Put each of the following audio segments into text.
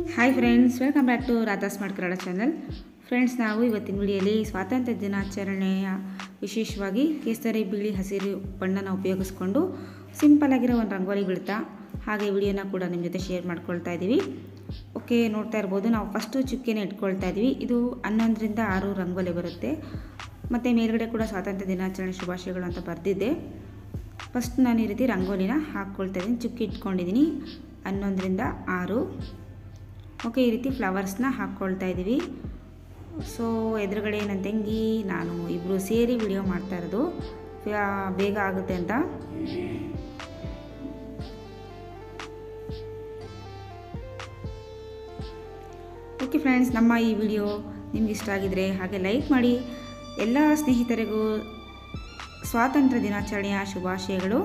hi friends welcome back to Radha smart Kannada channel friends ನಾವು ಇವತ್ತಿನ ವಿಡಿಯೋಲಿ ಸ್ವಾತಂತ್ರ್ಯ ದಿನಾಚರಣೆಯ ವಿಶೇಷವಾಗಿ ಕೇಸರಿ ಬಿಳಿ ಹಸಿರು ಬಣ್ಣನ ಉಪಯೋಗಿಸ್ಕೊಂಡು ಸಿಂಪಲ್ ಆಗಿರೋ ಒಂದು ರಂಗೋಲಿ ಬಿಡ್ತಾ ಹಾಗೆ ವಿಡಿಯೋನ ಕೂಡ ನಿಮ್ಮ ಜೊತೆ ಶೇರ್ ಮಾಡ್ಕೊಳ್ತಾ ಇದ್ದೀವಿ ಓಕೆ ನೋಡ್ತಾ ಇರ್ಬೋದು ನಾವು ಫಸ್ಟು ಚುಕ್ಕೆನ ಇಟ್ಕೊಳ್ತಾ ಇದ್ದೀವಿ ಇದು ಹನ್ನೊಂದರಿಂದ ಆರು ರಂಗೋಲಿ ಬರುತ್ತೆ ಮತ್ತು ಮೇಲ್ಗಡೆ ಕೂಡ ಸ್ವಾತಂತ್ರ್ಯ ದಿನಾಚರಣೆ ಶುಭಾಶಯಗಳು ಅಂತ ಬರೆದಿದ್ದೆ ಫಸ್ಟ್ ನಾನು ಈ ರೀತಿ ರಂಗೋಲಿನ ಹಾಕ್ಕೊಳ್ತಾ ಇದ್ದೀನಿ ಚುಕ್ಕಿ ಇಟ್ಕೊಂಡಿದ್ದೀನಿ ಹನ್ನೊಂದರಿಂದ ಆರು ಓಕೆ ಈ ರೀತಿ ಫ್ಲವರ್ಸ್ನ ಹಾಕ್ಕೊಳ್ತಾ ಇದ್ದೀವಿ ಸೊ ಎದುರುಗಡೆ ನನ್ನ ತಂಗಿ ನಾನು ಇಬ್ಬರು ಸೇರಿ ವಿಡಿಯೋ ಮಾಡ್ತಾ ಇರೋದು ಫ್ಯಾ- ಬೇಗ ಆಗುತ್ತೆ ಅಂತ ಓಕೆ ಫ್ರೆಂಡ್ಸ್ ನಮ್ಮ ಈ ವಿಡಿಯೋ ನಿಮ್ಗೆ ಇಷ್ಟ ಆಗಿದ್ರೆ ಹಾಗೆ ಲೈಕ್ ಮಾಡಿ ಎಲ್ಲ ಸ್ನೇಹಿತರಿಗೂ ಸ್ವಾತಂತ್ರ್ಯ ದಿನಾಚರಣೆಯ ಶುಭಾಶಯಗಳು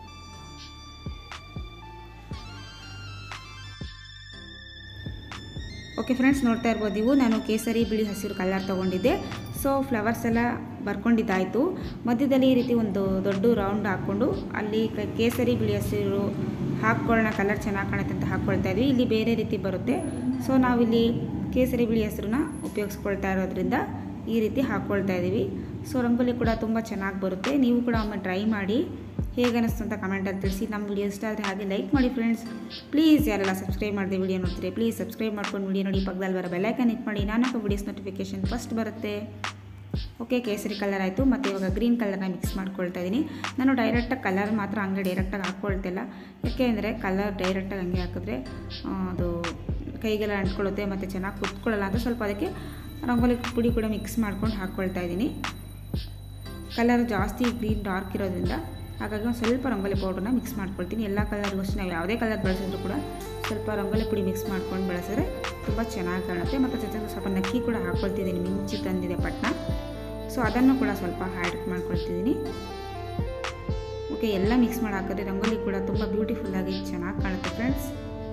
ಓಕೆ ಫ್ರೆಂಡ್ಸ್ ನೋಡ್ತಾ ಇರ್ಬೋದು ನೀವು ನಾನು ಕೇಸರಿ ಬಿಳಿ ಹಸಿರು ಕಲರ್ ತೊಗೊಂಡಿದ್ದೆ ಸೊ ಫ್ಲವರ್ಸ್ ಎಲ್ಲ ಬರ್ಕೊಂಡಿದ್ದಾಯಿತು ಮಧ್ಯದಲ್ಲಿ ಈ ರೀತಿ ಒಂದು ದೊಡ್ಡ ರೌಂಡ್ ಹಾಕ್ಕೊಂಡು ಅಲ್ಲಿ ಕ- ಕೇಸರಿ ಬಿಳಿ ಹಸಿರು ಹಾಕ್ಕೊಳ್ಳೋಣ ಕಲರ್ ಚೆನ್ನಾಗಿ ಕಾಣುತ್ತೆ ಅಂತ ಹಾಕ್ಕೊಳ್ತಾ ಇದ್ವಿ ಇಲ್ಲಿ ಬೇರೆ ರೀತಿ ಬರುತ್ತೆ ಸೊ ನಾವಿಲ್ಲಿ ಕೇಸರಿ ಬಿಳಿ ಹಸಿರನ್ನ ಉಪಯೋಗಿಸ್ಕೊಳ್ತಾ ಇರೋದ್ರಿಂದ ಈ ರೀತಿ ಹಾಕ್ಕೊಳ್ತಾ ಇದ್ದೀವಿ ಸೊ ರಂಗೋಲಿ ಕೂಡ ತುಂಬ ಚೆನ್ನಾಗಿ ಬರುತ್ತೆ ನೀವು ಕೂಡ ಒಮ್ಮೆ ಟ್ರೈ ಮಾಡಿ ಹೇಗೆ ಅನ್ನಿಸ್ತು ಅಂತ ಕಮೆಂಟಲ್ಲಿ ತಿಳಿಸಿ ನಮ್ಮ ವಿಡಿಯೋ ಇಷ್ಟ ಆದರೆ ಹಾಗೆ ಲೈಕ್ ಮಾಡಿ ಫ್ರೆಂಡ್ಸ್ ಪ್ಲೀಸ್ ಯಾರೆಲ್ಲ ಸಬ್ಸ್ಕ್ರೈಬ್ ಮಾಡಿದೆ ವಿಡಿಯೋ ನೋಡ್ತೀರಿ ಪ್ಲೀಸ್ ಸಬ್ಸ್ಕ್ರೈಬ್ ಮಾಡ್ಕೊಂಡು ವಿಡಿಯೋ ನೋಡಿ ಪಕ್ಕದಲ್ಲಿ ಬರೋ ಬೆಲ್ಲೈಕನ್ ಹಿಟ್ ಮಾಡಿ ನಾನಪ್ಪ ವಿಡಿಯೋಸ್ ನೋಟಿಫಿಕೇಷನ್ ಫಸ್ಟ್ ಬರುತ್ತೆ ಓಕೆ ಕೇಸರಿ ಕಲರ್ ಆಯಿತು ಮತ್ತು ಇವಾಗ ಗ್ರೀನ್ ಕಲರ್ನ ಮಿಕ್ಸ್ ಮಾಡ್ಕೊಳ್ತಾ ಇದ್ದೀನಿ ನಾನು ಡೈರೆಕ್ಟಾಗಿ ಕಲರ್ ಮಾತ್ರ ಹಂಗೆ ಡೈರೆಕ್ಟಾಗಿ ಹಾಕ್ಕೊಳ್ತಿಲ್ಲ ಯಾಕೆ ಅಂದರೆ ಕಲರ್ ಡೈರೆಕ್ಟಾಗಿ ಹಂಗೆ ಹಾಕಿದ್ರೆ ಆ, ಅದು ಕೈಗೆಲ್ಲ ಅಂಟ್ಕೊಳ್ಳುತ್ತೆ ಮತ್ತು ಚೆನ್ನಾಗಿ ಕುತ್ಕೊಳ್ಳಲ್ಲ ಅಂತ ಸ್ವಲ್ಪ ಅದಕ್ಕೆ ರಂಗೋಲಿ ಪುಡಿ ಕೂಡ ಮಿಕ್ಸ್ ಮಾಡ್ಕೊಂಡು ಹಾಕ್ಕೊಳ್ತಾ ಇದ್ದೀನಿ ಕಲರ್ ಜಾಸ್ತಿ ಗ್ರೀನ್ ಡಾರ್ಕ್ ಇರೋದ್ರಿಂದ ಹಾಗಾಗಿ ಒಂದು ಸ್ವಲ್ಪ ರಂಗೋಲಿ ಪೌಡ್ರನ್ನ ಮಿಕ್ಸ್ ಮಾಡ್ಕೊಳ್ತೀನಿ ಎಲ್ಲ ಕಲರ್ಗೂ ಅಷ್ಟೇ ನಾವು ಯಾವುದೇ ಕಲರ್ ಬಳಸಿದ್ರು ಕೂಡ ಸ್ವಲ್ಪ ರಂಗೋಲಿ ಪುಡಿ ಮಿಕ್ಸ್ ಮಾಡ್ಕೊಂಡು ಬಳಸಿದ್ರೆ ತುಂಬ ಚೆನ್ನಾಗಿ ಕಾಣುತ್ತೆ ಮತ್ತು ಜೊತೆಗೆ ಸ್ವಲ್ಪ ನಕ್ಕಿ ಕೂಡ ಹಾಕ್ಕೊಳ್ತಿದ್ದೀನಿ ಮಿಂಚಿ ತಂದಿದೆ ಪಟ್ನ ಸೊ ಅದನ್ನು ಕೂಡ ಸ್ವಲ್ಪ ಹ್ಯಾಡ್ ಮಾಡ್ಕೊಳ್ತಿದ್ದೀನಿ ಓಕೆ ಎಲ್ಲ ಮಿಕ್ಸ್ ಮಾಡಿ ಹಾಕಿದ್ರೆ ರಂಗೋಲಿ ಕೂಡ ತುಂಬ ಬ್ಯೂಟಿಫುಲ್ಲಾಗಿ ಚೆನ್ನಾಗಿ ಕಾಣುತ್ತೆ ಫ್ರೆಂಡ್ಸ್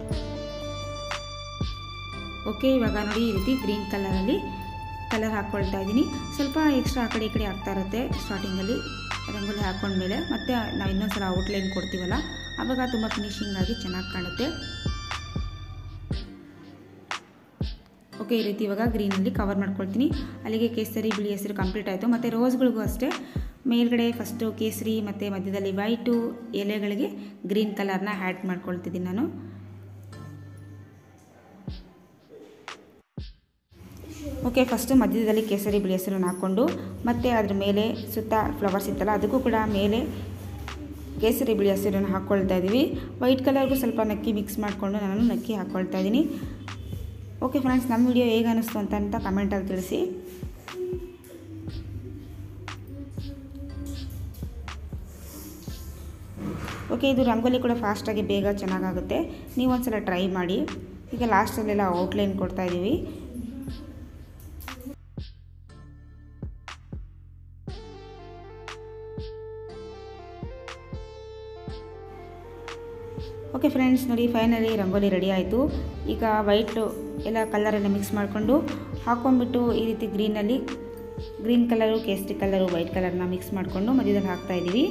ಓಕೆ ಇವಾಗ ನೋಡಿ ಈ ರೀತಿ ಗ್ರೀನ್ ಕಲರಲ್ಲಿ ಕಲರ್ ಹಾಕ್ಕೊಳ್ತಾ ಇದ್ದೀನಿ ಸ್ವಲ್ಪ ಎಕ್ಸ್ಟ್ರಾ ಆ ಕಡೆ ಈ ಕಡೆ ಆಗ್ತಾ ಇರುತ್ತೆ ಸ್ಟಾರ್ಟಿಂಗಲ್ಲಿ ರಂಗೋಲಿ ಹಾಕ್ಕೊಂಡ್ಮೇಲೆ ಮತ್ತೆ ನಾವು ಇನ್ನೊಂದ್ಸಲ ಔಟ್ಲೈನ್ ಕೊಡ್ತೀವಲ್ಲ ಆವಾಗ ತುಂಬ ಫಿನಿಶಿಂಗ್ ಆಗಿ ಚೆನ್ನಾಗಿ ಕಾಣುತ್ತೆ ಓಕೆ ಈ ರೀತಿ ಇವಾಗ ಗ್ರೀನಲ್ಲಿ ಕವರ್ ಮಾಡ್ಕೊಳ್ತೀನಿ ಅಲ್ಲಿಗೆ ಕೇಸರಿ ಬಿಳಿ ಹೆಸರು ಕಂಪ್ಲೀಟ್ ಆಯಿತು ಮತ್ತು ರೋಸ್ಗಳಿಗೂ ಅಷ್ಟೇ ಮೇಲ್ಗಡೆ ಫಸ್ಟು ಕೇಸರಿ ಮತ್ತು ಮಧ್ಯದಲ್ಲಿ ವೈಟು ಎಲೆಗಳಿಗೆ ಗ್ರೀನ್ ಕಲರ್ನ ಆ್ಯಡ್ ಮಾಡ್ಕೊಳ್ತಿದ್ದೀನಿ ನಾನು ಓಕೆ ಫಸ್ಟು ಮಧ್ಯದಲ್ಲಿ ಕೇಸರಿ ಬಿಳಿ ಹೆಸರನ್ನು ಹಾಕ್ಕೊಂಡು ಮತ್ತು ಅದ್ರ ಮೇಲೆ ಸುತ್ತ ಫ್ಲವರ್ಸ್ ಇತ್ತಲ್ಲ ಅದಕ್ಕೂ ಕೂಡ ಮೇಲೆ ಕೇಸರಿ ಬಿಳಿ ಹಸಿರನ್ನು ಹಾಕ್ಕೊಳ್ತಾ ಇದ್ದೀವಿ ವೈಟ್ ಕಲರ್ಗೂ ಸ್ವಲ್ಪ ನಕ್ಕಿ ಮಿಕ್ಸ್ ಮಾಡಿಕೊಂಡು ನಾನು ನಕ್ಕಿ ಹಾಕ್ಕೊಳ್ತಾ ಇದ್ದೀನಿ ಓಕೆ ಫ್ರೆಂಡ್ಸ್ ನಮ್ಮ ವಿಡಿಯೋ ಹೇಗೆ ಅನ್ನಿಸ್ತು ಅಂತ ಅಂತ ಕಮೆಂಟಲ್ಲಿ ತಿಳಿಸಿ ಓಕೆ ಇದು ರಂಗೋಲಿ ಕೂಡ ಫಾಸ್ಟಾಗಿ ಬೇಗ ಚೆನ್ನಾಗಾಗುತ್ತೆ ನೀವು ಒಂದ್ಸಲ ಟ್ರೈ ಮಾಡಿ ಈಗ ಲಾಸ್ಟಲ್ಲೆಲ್ಲ ಔಟ್ಲೈನ್ ಕೊಡ್ತಾ ಇದ್ದೀವಿ ಓಕೆ ಫ್ರೆಂಡ್ಸ್ ನೋಡಿ ಫೈನಲಿ ರಂಗೋಲಿ ರೆಡಿ ಆಯಿತು ಈಗ ವೈಟು ಎಲ್ಲ ಕಲರನ್ನು ಮಿಕ್ಸ್ ಮಾಡಿಕೊಂಡು ಹಾಕ್ಕೊಂಡ್ಬಿಟ್ಟು ಈ ರೀತಿ ಗ್ರೀನಲ್ಲಿ ಗ್ರೀನ್ ಕಲರು ಕೇಸರಿ ಕಲರು ವೈಟ್ ಕಲರ್ನ ಮಿಕ್ಸ್ ಮಾಡಿಕೊಂಡು ಮಧ್ಯದಲ್ಲಿ ಹಾಕ್ತಾ ಇದ್ದೀವಿ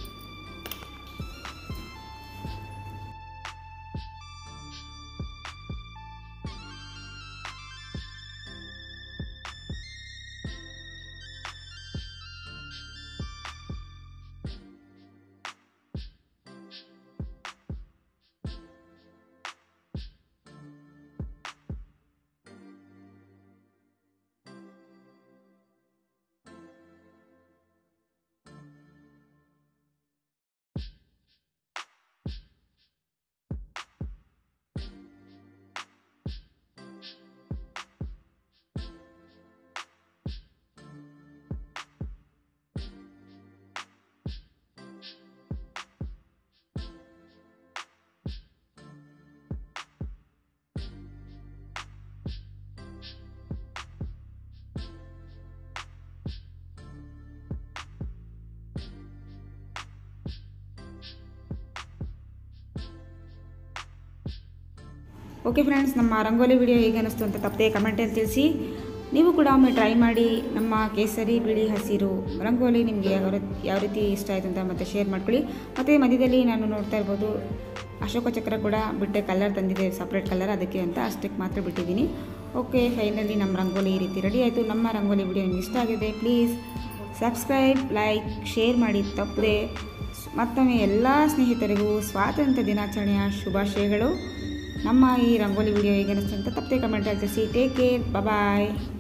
ಓಕೆ ಫ್ರೆಂಡ್ಸ್ ನಮ್ಮ ರಂಗೋಲಿ ವಿಡಿಯೋ ಹೇಗೆ ಅನ್ನಿಸ್ತು ಅಂತ ತಪ್ಪದೆ ಕಮೆಂಟಲ್ಲಿ ತಿಳಿಸಿ ನೀವು ಕೂಡ ಒಮ್ಮೆ ಟ್ರೈ ಮಾಡಿ ನಮ್ಮ ಕೇಸರಿ ಬಿಳಿ ಹಸಿರು ರಂಗೋಲಿ ನಿಮಗೆ ಯಾವ ರೀತಿ ಯಾವ ರೀತಿ ಇಷ್ಟ ಆಯಿತು ಅಂತ ಮತ್ತೆ ಶೇರ್ ಮಾಡ್ಕೊಳ್ಳಿ ಮತ್ತು ಮಧ್ಯದಲ್ಲಿ ನಾನು ನೋಡ್ತಾ ಇರ್ಬೋದು ಅಶೋಕ ಚಕ್ರ ಕೂಡ ಬಿಟ್ಟೆ ಕಲರ್ ತಂದಿದೆ ಸಪ್ರೇಟ್ ಕಲರ್ ಅದಕ್ಕೆ ಅಂತ ಅಷ್ಟಕ್ಕೆ ಮಾತ್ರ ಬಿಟ್ಟಿದ್ದೀನಿ ಓಕೆ ಫೈನಲಿ ನಮ್ಮ ರಂಗೋಲಿ ಈ ರೀತಿ ರೆಡಿ ಆಯಿತು ನಮ್ಮ ರಂಗೋಲಿ ವಿಡಿಯೋ ನಿಮ್ಗೆ ಇಷ್ಟ ಆಗಿದೆ ಪ್ಲೀಸ್ ಸಬ್ಸ್ಕ್ರೈಬ್ ಲೈಕ್ ಶೇರ್ ಮಾಡಿ ತಪ್ಪದೆ ಮತ್ತೊಮ್ಮೆ ಎಲ್ಲ ಸ್ನೇಹಿತರಿಗೂ ಸ್ವಾತಂತ್ರ್ಯ ದಿನಾಚರಣೆಯ ಶುಭಾಶಯಗಳು ನಮ್ಮ ಈ ರಂಗೋಲಿ ವಿಡಿಯೋ ಹೇಗೆ ಅನಿಸ್ತು ಅಂತ ತಪ್ಪದೆ ಕಮೆಂಟ್ ತಿಳಿಸಿ ಟೇಕ್ ಕೇರ್ ಬಾಯ್